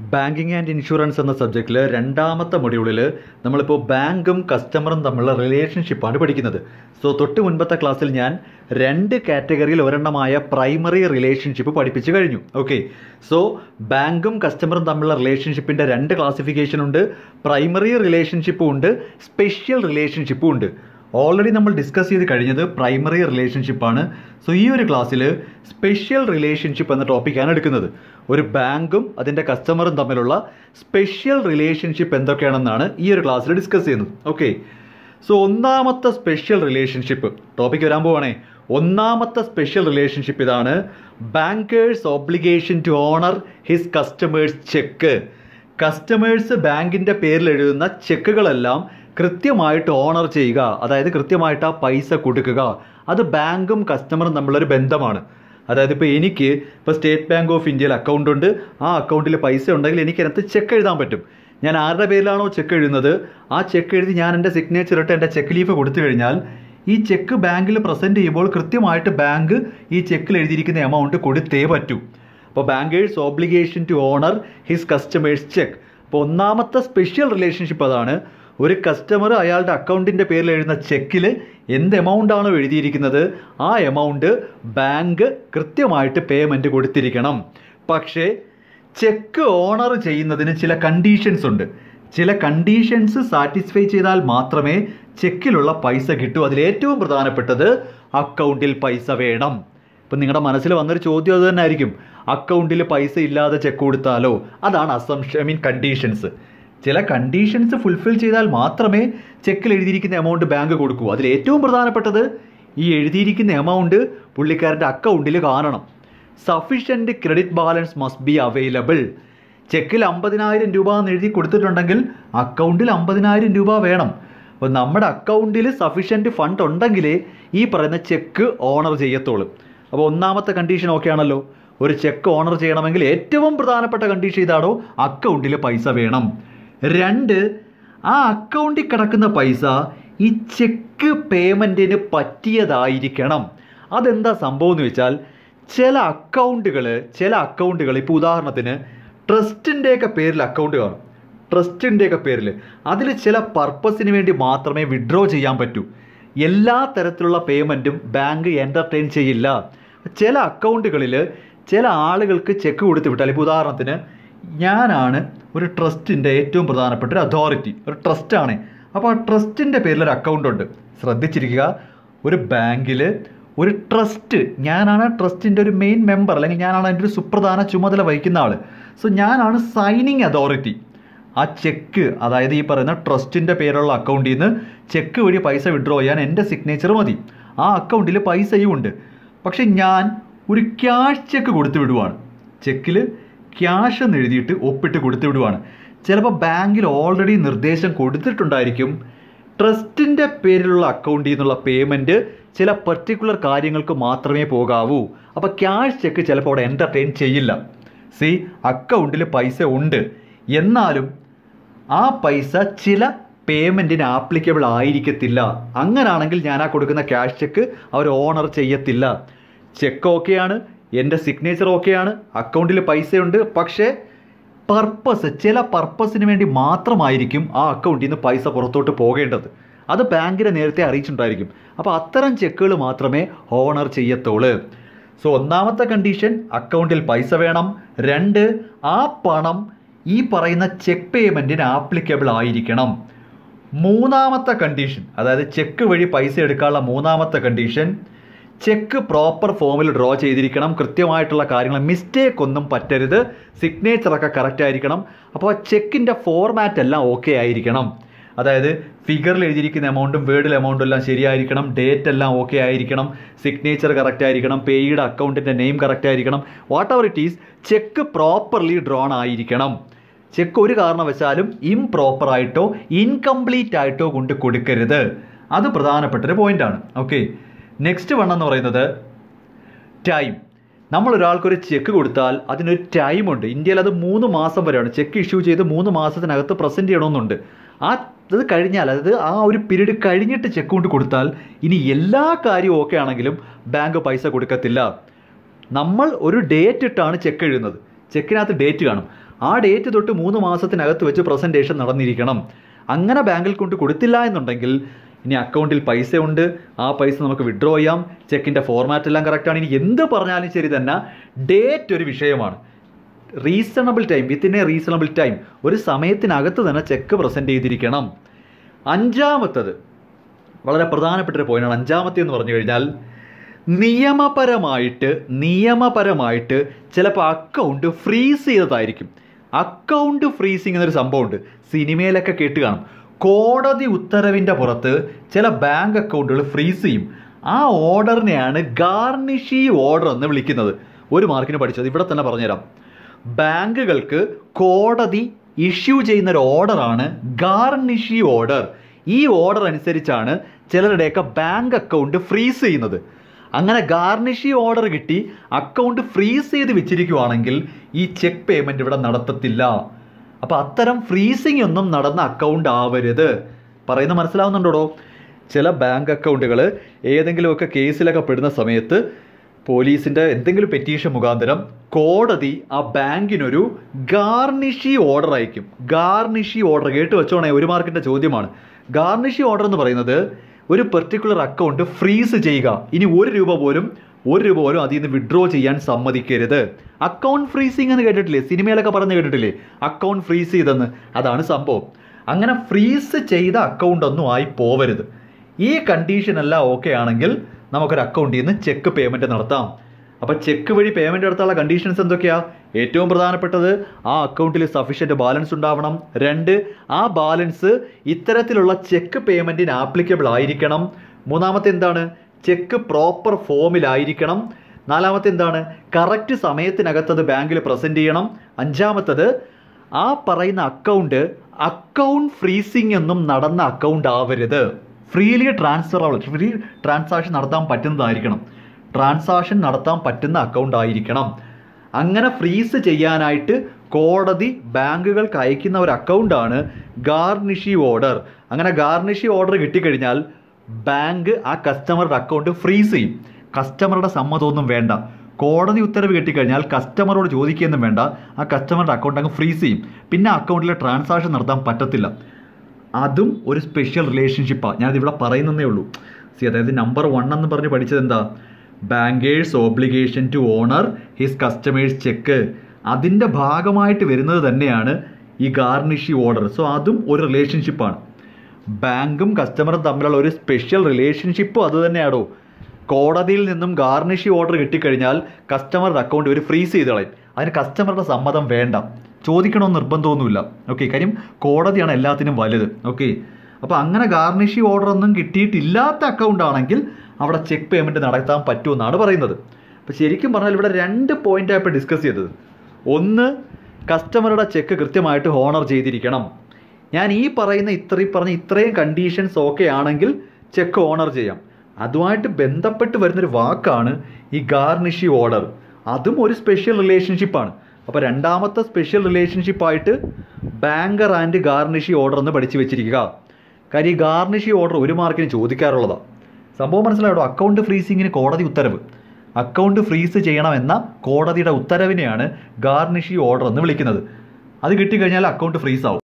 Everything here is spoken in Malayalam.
ബാങ്കിങ് ആൻഡ് ഇൻഷുറൻസ് എന്ന സബ്ജക്റ്റിൽ രണ്ടാമത്തെ മൊഡ്യൂളിൽ നമ്മളിപ്പോൾ ബാങ്കും കസ്റ്റമറും തമ്മിലുള്ള റിലേഷൻഷിപ്പാണ് പഠിക്കുന്നത് സോ തൊട്ട് മുൻപത്തെ ക്ലാസ്സിൽ ഞാൻ രണ്ട് കാറ്റഗറിയിൽ ഒരെണ്ണമായ പ്രൈമറി റിലേഷൻഷിപ്പ് പഠിപ്പിച്ചു കഴിഞ്ഞു ഓക്കെ സോ ബാങ്കും കസ്റ്റമറും തമ്മിലുള്ള റിലേഷൻഷിപ്പിൻ്റെ രണ്ട് ക്ലാസിഫിക്കേഷൻ ഉണ്ട് പ്രൈമറി റിലേഷൻഷിപ്പും ഉണ്ട് സ്പെഷ്യൽ റിലേഷൻഷിപ്പും ഉണ്ട് ഓൾറെഡി നമ്മൾ ഡിസ്കസ് ചെയ്ത് കഴിഞ്ഞത് പ്രൈമറി റിലേഷൻഷിപ്പാണ് സോ ഈ ഒരു ക്ലാസ്സിൽ സ്പെഷ്യൽ റിലേഷൻഷിപ്പ് എന്ന ടോപ്പിക്കാണ് എടുക്കുന്നത് ഒരു ബാങ്കും അതിൻ്റെ കസ്റ്റമറും തമ്മിലുള്ള സ്പെഷ്യൽ റിലേഷൻഷിപ്പ് എന്തൊക്കെയാണെന്നാണ് ഈ ഒരു ക്ലാസ്സിൽ ഡിസ്കസ് ചെയ്യുന്നത് ഓക്കെ സോ ഒന്നാമത്തെ സ്പെഷ്യൽ റിലേഷൻഷിപ്പ് ടോപ്പിക് വരാൻ പോവാണേ ഒന്നാമത്തെ സ്പെഷ്യൽ റിലേഷൻഷിപ്പ് ഇതാണ് bankers obligation to honour his customers cheque customers ബാങ്കിൻ്റെ പേരിൽ എഴുതുന്ന ചെക്കുകളെല്ലാം കൃത്യമായിട്ട് ഓണർ ചെയ്യുക അതായത് കൃത്യമായിട്ട് ആ പൈസ കൊടുക്കുക അത് ബാങ്കും കസ്റ്റമറും തമ്മിലൊരു ബന്ധമാണ് അതായത് ഇപ്പോൾ എനിക്ക് ഇപ്പോൾ സ്റ്റേറ്റ് ബാങ്ക് ഓഫ് ഇന്ത്യയിൽ അക്കൗണ്ട് ഉണ്ട് ആ അക്കൗണ്ടിൽ പൈസ ഉണ്ടെങ്കിൽ എനിക്ക് അതിനകത്ത് ചെക്ക് എഴുതാൻ പറ്റും ഞാൻ ആരുടെ പേരിലാണോ ചെക്ക് എഴുതുന്നത് ആ ചെക്ക് എഴുതി ഞാൻ എൻ്റെ സിഗ്നേച്ചർ ഇട്ട് എൻ്റെ ചെക്ക് ലീഫ് കൊടുത്തു കഴിഞ്ഞാൽ ഈ ചെക്ക് ബാങ്കിൽ പ്രസൻറ്റ് ചെയ്യുമ്പോൾ കൃത്യമായിട്ട് ബാങ്ക് ഈ ചെക്കിൽ എഴുതിയിരിക്കുന്ന എമൗണ്ട് കൊടുത്തേ പറ്റൂ അപ്പോൾ bankers obligation to honour his customers cheque അപ്പോൾ ഒന്നാമത്തെ സ്പെഷ്യൽ റിലേഷൻഷിപ്പ് അതാണ് ഒരു കസ്റ്റമർ അയാളുടെ അക്കൗണ്ടിൻ്റെ പേരിൽ എഴുതുന്ന ചെക്കിൽ എന്ത് എമൗണ്ട് ആണോ എഴുതിയിരിക്കുന്നത് ആ എമൗണ്ട് ബാങ്ക് കൃത്യമായിട്ട് പേയ്മെൻറ്റ് കൊടുത്തിരിക്കണം പക്ഷേ ചെക്ക് ഓണർ ചെയ്യുന്നതിന് ചില കണ്ടീഷൻസ് ഉണ്ട് ചില കണ്ടീഷൻസ് സാറ്റിസ്ഫൈ ചെയ്താൽ മാത്രമേ ചെക്കിലുള്ള പൈസ കിട്ടൂ അതിൽ ഏറ്റവും പ്രധാനപ്പെട്ടത് അക്കൗണ്ടിൽ പൈസ വേണം ഇപ്പം നിങ്ങളുടെ മനസ്സിൽ വന്നൊരു ചോദ്യം അത് തന്നെ ആയിരിക്കും അക്കൗണ്ടിൽ പൈസ ഇല്ലാതെ ചെക്ക് കൊടുത്താലോ അതാണ് അസംഷൻ ഐ മീൻ കണ്ടീഷൻസ് ചില കണ്ടീഷൻസ് ഫുൾഫിൽ ചെയ്താൽ മാത്രമേ ചെക്കിൽ എഴുതിയിരിക്കുന്ന എമൗണ്ട് ബാങ്ക് കൊടുക്കൂ അതിൽ ഏറ്റവും പ്രധാനപ്പെട്ടത് ഈ എഴുതിയിരിക്കുന്ന എമൗണ്ട് പുള്ളിക്കാരൻ്റെ അക്കൗണ്ടിൽ കാണണം sufficient credit balance must be available ചെക്കിൽ അമ്പതിനായിരം രൂപ എന്ന് എഴുതി കൊടുത്തിട്ടുണ്ടെങ്കിൽ അക്കൗണ്ടിൽ അമ്പതിനായിരം രൂപ വേണം അപ്പോൾ നമ്മുടെ അക്കൗണ്ടിൽ സഫീഷ്യൻറ്റ് ഫണ്ട് ഉണ്ടെങ്കിലേ ഈ പറയുന്ന ചെക്ക് ഓണർ ചെയ്യത്തുള്ളൂ അപ്പോൾ ഒന്നാമത്തെ കണ്ടീഷൻ ഓക്കെ ആണല്ലോ ഒരു ചെക്ക് ഓണർ ചെയ്യണമെങ്കിൽ ഏറ്റവും പ്രധാനപ്പെട്ട കണ്ടീഷൻ ഇതാണോ അക്കൗണ്ടിൽ പൈസ വേണം രണ്ട് ആ അക്കൗണ്ടിൽ കിടക്കുന്ന പൈസ ഈ ചെക്ക് പേയ്മെൻറ്റിന് പറ്റിയതായിരിക്കണം അതെന്താ സംഭവം എന്ന് വെച്ചാൽ ചില അക്കൗണ്ടുകൾ ചില അക്കൗണ്ടുകൾ ഇപ്പോൾ ഉദാഹരണത്തിന് ട്രസ്റ്റിൻ്റെയൊക്കെ പേരിൽ അക്കൗണ്ട് കാണും ട്രസ്റ്റിൻ്റെയൊക്കെ പേരിൽ അതിൽ ചില പർപ്പസിന് വേണ്ടി മാത്രമേ വിഡ്രോ ചെയ്യാൻ പറ്റൂ എല്ലാ തരത്തിലുള്ള പേയ്മെൻറ്റും ബാങ്ക് എൻ്റർടൈൻ ചെയ്യില്ല ചില അക്കൗണ്ടുകളിൽ ചില ആളുകൾക്ക് ചെക്ക് കൊടുത്ത് വിട്ടാൽ ഇപ്പോൾ ഉദാഹരണത്തിന് ഞാനാണ് ഒരു ട്രസ്റ്റിൻ്റെ ഏറ്റവും പ്രധാനപ്പെട്ട ഒരു അതോറിറ്റി ഒരു ട്രസ്റ്റാണ് അപ്പോൾ ആ ട്രസ്റ്റിൻ്റെ പേരിൽ ഒരു അക്കൗണ്ട് ഉണ്ട് ശ്രദ്ധിച്ചിരിക്കുക ഒരു ബാങ്കിൽ ഒരു ട്രസ്റ്റ് ഞാനാണ് ട്രസ്റ്റിൻ്റെ ഒരു മെയിൻ മെമ്പർ അല്ലെങ്കിൽ ഞാനാണ് അതിൻ്റെ ഒരു സുപ്രധാന ചുമതല വഹിക്കുന്ന ആൾ സോ ഞാനാണ് സൈനിങ് അതോറിറ്റി ആ ചെക്ക് അതായത് ഈ പറയുന്ന ട്രസ്റ്റിൻ്റെ പേരുള്ള അക്കൗണ്ടിൽ നിന്ന് ചെക്ക് വഴി പൈസ വിഡ്രോ ചെയ്യാൻ എൻ്റെ സിഗ്നേച്ചർ മതി ആ അക്കൗണ്ടിൽ പൈസയും ഉണ്ട് പക്ഷെ ഞാൻ ഒരു ക്യാഷ് ചെക്ക് കൊടുത്തു വിടുവാണ് ചെക്കിൽ ക്യാഷ് എന്ന് എഴുതിയിട്ട് ഒപ്പിട്ട് കൊടുത്തു വിടുവാണ് ചിലപ്പോൾ ബാങ്കിൽ ഓൾറെഡി നിർദ്ദേശം കൊടുത്തിട്ടുണ്ടായിരിക്കും ട്രസ്റ്റിൻ്റെ പേരിലുള്ള അക്കൗണ്ടിൽ നിന്നുള്ള പേയ്മെൻറ്റ് ചില പർട്ടിക്കുലർ കാര്യങ്ങൾക്ക് മാത്രമേ പോകാവൂ അപ്പോൾ ക്യാഷ് ചെക്ക് ചിലപ്പോൾ അവിടെ എൻ്റർടൈൻ ചെയ്യില്ല സി അക്കൗണ്ടിൽ പൈസ ഉണ്ട് എന്നാലും ആ പൈസ ചില പേയ്മെൻറ്റിന് ആപ്ലിക്കബിൾ ആയിരിക്കത്തില്ല അങ്ങനാണെങ്കിൽ ഞാൻ ആ കൊടുക്കുന്ന ക്യാഷ് ചെക്ക് അവർ ഓണർ ചെയ്യത്തില്ല ചെക്ക് ഓക്കെയാണ് എൻ്റെ സിഗ്നേച്ചർ ഓക്കെയാണ് അക്കൗണ്ടിൽ പൈസയുണ്ട് പക്ഷേ പർപ്പസ് ചില പർപ്പസിന് വേണ്ടി മാത്രമായിരിക്കും ആ അക്കൗണ്ടിൽ നിന്ന് പൈസ പുറത്തോട്ട് പോകേണ്ടത് അത് ബാങ്കിനെ നേരത്തെ അറിയിച്ചിട്ടുണ്ടായിരിക്കും അപ്പോൾ അത്തരം ചെക്കുകൾ മാത്രമേ ഓണർ ചെയ്യത്തുള്ളൂ സോ ഒന്നാമത്തെ കണ്ടീഷൻ അക്കൗണ്ടിൽ പൈസ വേണം രണ്ട് ആ പണം ഈ പറയുന്ന ചെക്ക് പേയ്മെൻറ്റിന് ആപ്ലിക്കബിൾ ആയിരിക്കണം മൂന്നാമത്തെ കണ്ടീഷൻ അതായത് ചെക്ക് വഴി പൈസ എടുക്കാനുള്ള മൂന്നാമത്തെ കണ്ടീഷൻ ചെക്ക് പ്രോപ്പർ ഫോമിൽ ഡ്രോ ചെയ്തിരിക്കണം കൃത്യമായിട്ടുള്ള കാര്യങ്ങൾ മിസ്റ്റേക്ക് ഒന്നും പറ്റരുത് സിഗ്നേച്ചറൊക്കെ കറക്റ്റ് ആയിരിക്കണം അപ്പോൾ ചെക്കിൻ്റെ ഫോർമാറ്റ് എല്ലാം ഓക്കെ ആയിരിക്കണം അതായത് ഫിഗറിൽ എഴുതിയിരിക്കുന്ന എമൗണ്ടും വേർഡിൽ എമൗണ്ടും എല്ലാം ശരിയായിരിക്കണം ഡേറ്റ് എല്ലാം ഓക്കെ ആയിരിക്കണം സിഗ്നേച്ചർ കറക്റ്റ് ആയിരിക്കണം പേയുടെ അക്കൗണ്ടിൻ്റെ നെയിം കറക്റ്റ് ആയിരിക്കണം whatever it is cheque properly drawn ആയിരിക്കണം ചെക്ക് ഒരു കാരണവശാലും ഇംപ്രോപ്പർ ആയിട്ടോ ഇൻകംപ്ലീറ്റ് ആയിട്ടോ കൊണ്ട് കൊടുക്കരുത് അത് പ്രധാനപ്പെട്ടൊരു പോയിന്റാണ് ഓക്കെ നെക്സ്റ്റ് വൺ എന്ന് പറയുന്നത് ടൈം നമ്മൾ ഒരാൾക്കൊരു ചെക്ക് കൊടുത്താൽ അതിനൊരു ടൈമുണ്ട് ഇന്ത്യയിൽ അത് മൂന്ന് മാസം വരെയാണ് ചെക്ക് ഇഷ്യൂ ചെയ്ത് മൂന്ന് മാസത്തിനകത്ത് പ്രസൻറ്റ് ചെയ്യണമെന്നുണ്ട് ആ അത് കഴിഞ്ഞാൽ അതായത് ആ ഒരു പീരീഡ് കഴിഞ്ഞിട്ട് ചെക്ക് കൊണ്ട് കൊടുത്താൽ ഇനി എല്ലാ കാര്യവും ഓക്കെ ആണെങ്കിലും ബാങ്ക് പൈസ കൊടുക്കത്തില്ല നമ്മൾ ഒരു ഡേറ്റ് ഇട്ടാണ് ചെക്ക് എഴുതുന്നത് ചെക്കിനകത്ത് ഡേറ്റ് കാണും ആ ഡേറ്റ് തൊട്ട് മൂന്ന് മാസത്തിനകത്ത് വെച്ച് പ്രസൻറ്റേഷൻ നടന്നിരിക്കണം അങ്ങനെ ബാങ്കിൽ കൊണ്ട് കൊടുത്തില്ല എന്നുണ്ടെങ്കിൽ ഇനി അക്കൗണ്ടിൽ പൈസ ഉണ്ട് ആ പൈസ നമുക്ക് വിഡ്രോ ചെയ്യാം ചെക്കിൻ്റെ ഫോർമാറ്റ് എല്ലാം കറക്റ്റാണ് ഇനി എന്ത് പറഞ്ഞാലും ശരി തന്നെ ഡേറ്റ് ഒരു വിഷയമാണ് reasonable time within a reasonable time ഒരു സമയത്തിനകത്ത് തന്നെ ചെക്ക് പ്രസൻറ്റ് ചെയ്തിരിക്കണം അഞ്ചാമത്തത് വളരെ പ്രധാനപ്പെട്ട ഒരു പോയിന്റാണ് അഞ്ചാമത്തെ എന്ന് പറഞ്ഞു കഴിഞ്ഞാൽ നിയമപരമായിട്ട് നിയമപരമായിട്ട് ചിലപ്പോൾ അക്കൗണ്ട് ഫ്രീസ് ചെയ്തതായിരിക്കും അക്കൗണ്ട് ഫ്രീസിങ് എന്നൊരു സംഭവമുണ്ട് സിനിമയിലൊക്കെ കേട്ട് കാണും കോടതി ഉത്തരവിൻ്റെ പുറത്ത് ചില ബാങ്ക് അക്കൗണ്ടുകൾ ഫ്രീസ് ചെയ്യും ആ ഓർഡറിനെയാണ് ഗാർണിഷി ഓർഡർ എന്ന് വിളിക്കുന്നത് ഒരു മാർക്കിന് പഠിച്ചത് ഇവിടെ തന്നെ പറഞ്ഞുതരാം ബാങ്കുകൾക്ക് കോടതി ഇഷ്യൂ ചെയ്യുന്ന ഒരു ഓർഡറാണ് ഗാർണിഷി ഓർഡർ ഈ ഓർഡർ അനുസരിച്ചാണ് ചിലരുടെയൊക്കെ ബാങ്ക് അക്കൗണ്ട് ഫ്രീസ് ചെയ്യുന്നത് അങ്ങനെ ഗാർണിഷി ഓർഡർ കിട്ടി അക്കൗണ്ട് ഫ്രീസ് ചെയ്ത് വെച്ചിരിക്കുവാണെങ്കിൽ ഈ ചെക്ക് പേയ്മെൻറ്റ് ഇവിടെ നടത്തത്തില്ല അപ്പോൾ അത്തരം ഫ്രീസിംഗ് ഒന്നും നടന്ന അക്കൗണ്ട് ആവരുത് പറയുന്നത് മനസ്സിലാവുന്നുണ്ടോ ചില ബാങ്ക് അക്കൗണ്ടുകൾ ഏതെങ്കിലുമൊക്കെ കേസിലൊക്കെ പെടുന്ന സമയത്ത് പോലീസിൻ്റെ എന്തെങ്കിലും പെറ്റീഷൻ മുഖാന്തരം കോടതി ആ ബാങ്കിനൊരു ഗാർണിഷി ഓർഡർ അയക്കും ഗാർണിഷി ഓർഡർ കേട്ട് വെച്ചോണേ ഒരു മാർക്കിൻ്റെ ചോദ്യമാണ് ഗാർണിഷി ഓർഡർ എന്ന് പറയുന്നത് ഒരു പെർട്ടിക്കുലർ അക്കൗണ്ട് ഫ്രീസ് ചെയ്യുക ഇനി ഒരു രൂപ പോലും ഒരു രൂപ പോലും അതിൽ നിന്ന് വിഡ്രോ ചെയ്യാൻ സമ്മതിക്കരുത് അക്കൗണ്ട് ഫ്രീസിംഗ് എന്ന് കേട്ടിട്ടില്ലേ സിനിമയിലൊക്കെ പറഞ്ഞു കേട്ടിട്ടില്ലേ അക്കൗണ്ട് ഫ്രീസ് ചെയ്തെന്ന് അതാണ് സംഭവം അങ്ങനെ ഫ്രീസ് ചെയ്ത അക്കൗണ്ട് ഒന്നും ആയി പോവരുത് ഈ കണ്ടീഷൻ എല്ലാം ഓക്കെ ആണെങ്കിൽ നമുക്കൊരു അക്കൗണ്ടിൽ നിന്ന് ചെക്ക് പേയ്മെൻറ്റ് നടത്താം അപ്പോൾ ചെക്ക് വഴി പേയ്മെൻറ്റ് നടത്താനുള്ള കണ്ടീഷൻസ് എന്തൊക്കെയാ ഏറ്റവും പ്രധാനപ്പെട്ടത് ആ അക്കൗണ്ടിൽ സഫീഷ്യൻറ്റ് ബാലൻസ് ഉണ്ടാവണം രണ്ട് ആ ബാലൻസ് ഇത്തരത്തിലുള്ള ചെക്ക് പേയ്മെൻറ്റിന് ആപ്ലിക്കബിൾ ആയിരിക്കണം മൂന്നാമത്തെ എന്താണ് ചെക്ക് പ്രോപ്പർ ഫോമിലായിരിക്കണം നാലാമത്തെ എന്താണ് കറക്റ്റ് സമയത്തിനകത്ത് അത് ബാങ്കിൽ പ്രസൻറ്റ് ചെയ്യണം അഞ്ചാമത്തത് ആ പറയുന്ന അക്കൗണ്ട് അക്കൗണ്ട് ഫ്രീസിംഗ് ഒന്നും നടന്ന അക്കൗണ്ട് ആവരുത് ഫ്രീലി ട്രാൻസ്ഫർ ഫ്രീ ട്രാൻസാക്ഷൻ നടത്താൻ പറ്റുന്നതായിരിക്കണം ട്രാൻസാക്ഷൻ നടത്താൻ പറ്റുന്ന അക്കൗണ്ട് ആയിരിക്കണം അങ്ങനെ ഫ്രീസ് ചെയ്യാനായിട്ട് കോടതി ബാങ്കുകൾക്ക് അയക്കുന്ന ഒരു അക്കൗണ്ടാണ് ഗാർണിഷി ഓർഡർ അങ്ങനെ ഗാർണിഷി ഓർഡർ കിട്ടിക്കഴിഞ്ഞാൽ ബാങ്ക് ആ കസ്റ്റമറുടെ അക്കൗണ്ട് ഫ്രീസ് ചെയ്യും കസ്റ്റമറുടെ സമ്മതമൊന്നും വേണ്ട കോടതി ഉത്തരവ് കിട്ടിക്കഴിഞ്ഞാൽ കസ്റ്റമറോട് ചോദിക്കുകയൊന്നും വേണ്ട ആ കസ്റ്റമറുടെ അക്കൗണ്ട് അങ്ങ് ഫ്രീസ് ചെയ്യും പിന്നെ ആ അക്കൗണ്ടിലെ ട്രാൻസാക്ഷൻ നടത്താൻ പറ്റത്തില്ല അതും ഒരു സ്പെഷ്യൽ റിലേഷൻഷിപ്പാണ് ഞാനത് ഇവിടെ പറയുന്നതേ ഉള്ളൂ സി അതായത് നമ്പർ വൺ എന്ന് പറഞ്ഞ് പഠിച്ചത് എന്താ bankers obligation to honour his customers cheque അതിൻ്റെ ഭാഗമായിട്ട് വരുന്നത് തന്നെയാണ് ഈ ഗാർണിഷി ഓർഡർ സോ അതും ഒരു റിലേഷൻഷിപ്പാണ് ബാങ്കും കസ്റ്റമറും തമ്മിലുള്ള ഒരു സ്പെഷ്യൽ റിലേഷൻഷിപ്പും അത് തന്നെയാണോ കോടതിയിൽ നിന്നും ഗാർണിഷി ഓർഡർ കിട്ടിക്കഴിഞ്ഞാൽ കസ്റ്റമറുടെ അക്കൗണ്ട് ഇവർ ഫ്രീസ് ചെയ്ത് കളയും അതിന് കസ്റ്റമറുടെ സമ്മതം വേണ്ട ചോദിക്കണമെന്ന് നിർബന്ധമൊന്നുമില്ല ഓക്കെ കാര്യം കോടതിയാണ് എല്ലാത്തിനും വലുത് ഓക്കെ അപ്പോൾ അങ്ങനെ ഗാർണിഷി ഓർഡർ ഒന്നും കിട്ടിയിട്ടില്ലാത്ത അക്കൗണ്ട് ആണെങ്കിൽ അവിടെ ചെക്ക് പേയ്മെൻറ്റ് നടത്താൻ പറ്റുമെന്നാണ് പറയുന്നത് അപ്പോൾ ശരിക്കും പറഞ്ഞാൽ ഇവിടെ രണ്ട് പോയിൻ്റാണ് ഇപ്പോൾ ഡിസ്കസ് ചെയ്തത് ഒന്ന് കസ്റ്റമറുടെ ചെക്ക് കൃത്യമായിട്ട് ഹോണർ ചെയ്തിരിക്കണം ഞാൻ ഈ പറയുന്ന ഇത്രയും പറഞ്ഞ ഇത്രയും കണ്ടീഷൻസ് ഓക്കെ ആണെങ്കിൽ ചെക്ക് ഓണർ ചെയ്യാം അതുമായിട്ട് ബന്ധപ്പെട്ട് വരുന്നൊരു വാക്കാണ് ഈ ഗാർണിഷി ഓർഡർ അതും ഒരു സ്പെഷ്യൽ റിലേഷൻഷിപ്പാണ് അപ്പോൾ രണ്ടാമത്തെ സ്പെഷ്യൽ റിലേഷൻഷിപ്പായിട്ട് ബാങ്കർ ആൻഡ് ഗാർണിഷി ഓർഡർ എന്ന് പഠിച്ചു വെച്ചിരിക്കുക കാര്യം ഈ ഗാർണിഷി ഓർഡർ ഒരു മാർക്കിന് ചോദിക്കാറുള്ളതാണ് സംഭവം മനസ്സിലായോ അക്കൗണ്ട് ഫ്രീസിങ്ങിന് കോടതി ഉത്തരവ് അക്കൗണ്ട് ഫ്രീസ് ചെയ്യണമെന്ന കോടതിയുടെ ഉത്തരവിനെയാണ് ഗാർണിഷി ഓർഡർ എന്ന് വിളിക്കുന്നത് അത് കിട്ടിക്കഴിഞ്ഞാൽ അക്കൗണ്ട് ഫ്രീസ് ആവും